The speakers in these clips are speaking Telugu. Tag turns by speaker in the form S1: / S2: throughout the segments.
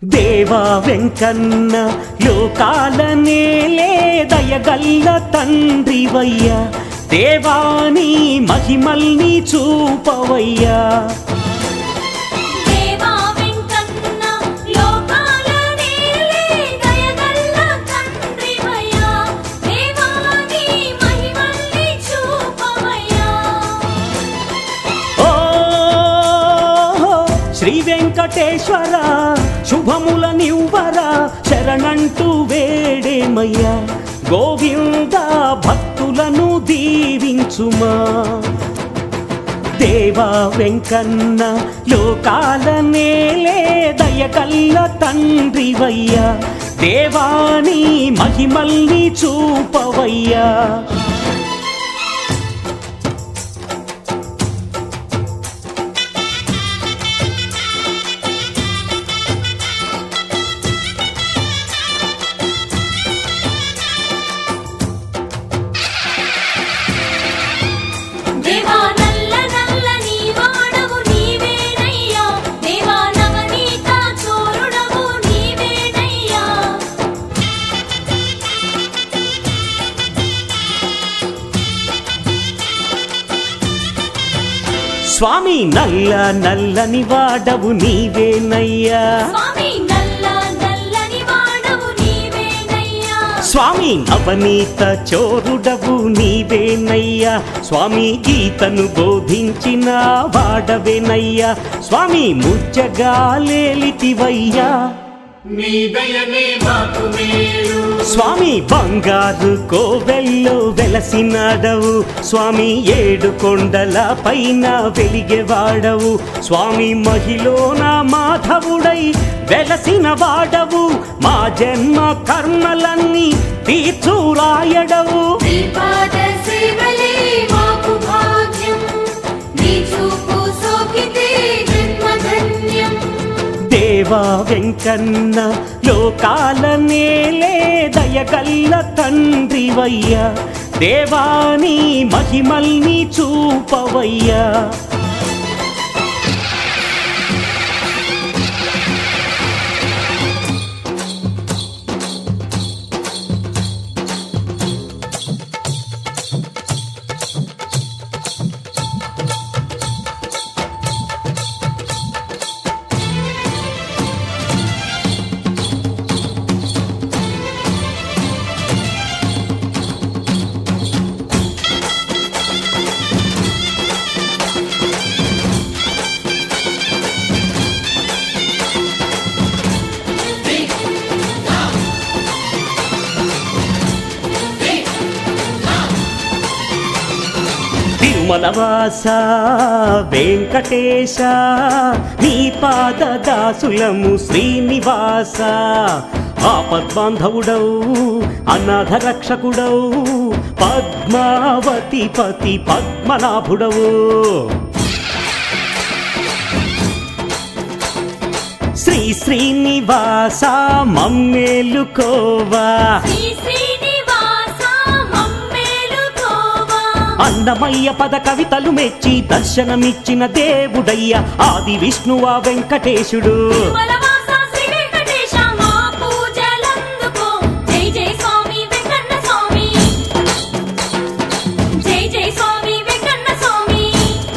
S1: దేవా వెంకన్న లోకాల నేలే దయగల్ల తండ్రివయ్యా దేవాని మహిమల్ని చూపవయ్యా
S2: దేవా వెంకన్న లోకాల నేలే దయగల్ల తండ్రివయ్యా దేవాని మహిమల్ని చూపవయ్యా
S1: ఓ శ్రీ వెంకటేశ్వర శుభముల నివ్వర శరణంటూ వేడేమయ్యా గోవింద భక్తులను దీవించుమా దేవా వెంకన్న లోకాల నేలే దయగల్ల తండ్రివయ్యా దేవాని మహిమల్ని చూపవయ్యా
S2: దేవా నల్ల నల్ల నీ వాడవు నీవేనయ్యా దేవా నవనీత చోరుడవు నీవేనయ్యా
S1: స్వామి నల్ల నల్లని వాడవు నీవేనయ్యా
S2: స్వామి నల్ల నల్లని వాడవు నీవేనయ్యా
S1: స్వామి నవనీత చోరుడవు నీవేనయ్యా స్వామి గీతను బోధించిన వాడవేనయ్యా స్వామి ముచ్చగాలేలితివయ్యా
S3: నీ దయనే మాకు మేలు
S1: స్వామి బంగారు కోవెల్లో వెలసినాడవు స్వామి ఏడు కొండల పైన వెలిగేవాడవు స్వామి మహిళన మాధవుడై వెలసిన వాడవు మా జన్మ కర్మలన్నీ తీర్చురాయడవు
S2: నీ పాద సేవలే మాకు భాగ్యం నీ చూపు సోకితే జన్మధన్యం
S1: దేవా వెంకన్న లోకాల నేలే దయగల్ల తండ్రివయ్యా దేవాని మహిమల్ని చూపవయ్యా తిరుమలవాస వెంకటేశ నీ పాద దాసులము శ్రీనివాస ఆపద్బాంధవుడవు అనాథ రక్షకుడవు పద్మావతి పతి పద్మనాభుడవు శ్రీ శ్రీనివాస మమ్మేలుకోవా
S2: శ్రీ శ్రీనివాస మమ్మేలుకోవా
S1: అన్నమయ్య పద కవితలు మెచ్చి దర్శనమిచ్చిన దేవుడయ్య ఆది విష్ణువా వెంకటేశుడు
S2: తిరుమలవాస శ్రీ వెంకటేశ మా పూజలందుకో జై జై స్వామి వెంకన్న స్వామి జై జై స్వామి వెంకన్న స్వామి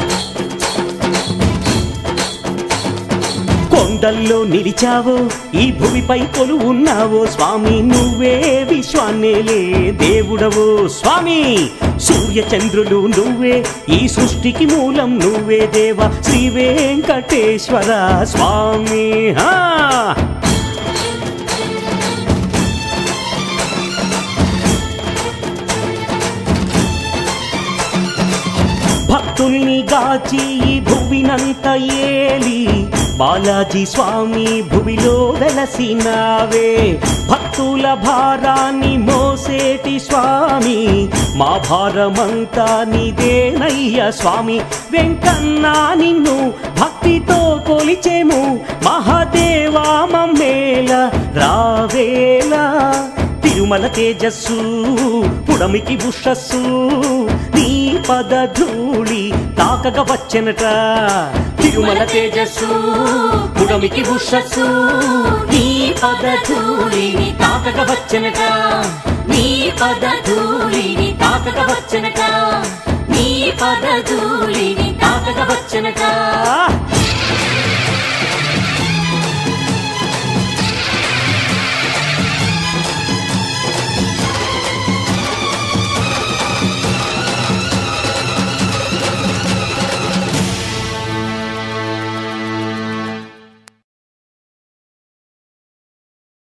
S1: కొండల్లో నిలిచావో ఈ భూమిపై కొలు ఉన్నావో స్వామి నువ్వే విశ్వాన్నేలే దేవుడవో స్వామి సూర్య చంద్రులు నువ్వే ఈ సృష్టికి మూలం నువ్వే దేవ శ్రీ వెంకటేశ్వర స్వామి హా భక్తుల్ని గాచి ఈ భువినంత ఏలి బాలాజీ స్వామి భువిలో వెలసినావే భక్తుల భారాన్ని మోసేటి స్వామి మా భారమంతా నీదేనయ్య స్వామి వెంకన్నా నిన్ను భక్తితో కొలిచేము మహాదేవా మమ్మేల రావేలా తిరుమల తేజస్సు పుడమికి బుషస్సు నీ పద ధూళి తాకగ వచ్చెనట తిరుమల తేజస్సు పుడమికి ఉషస్సు నీ పద ధూళిని తాకగ వచ్చెనట నీ పద ధూళిని తాకగ వచ్చెనట నీ పద ధూళిని తాకగ వచ్చెనట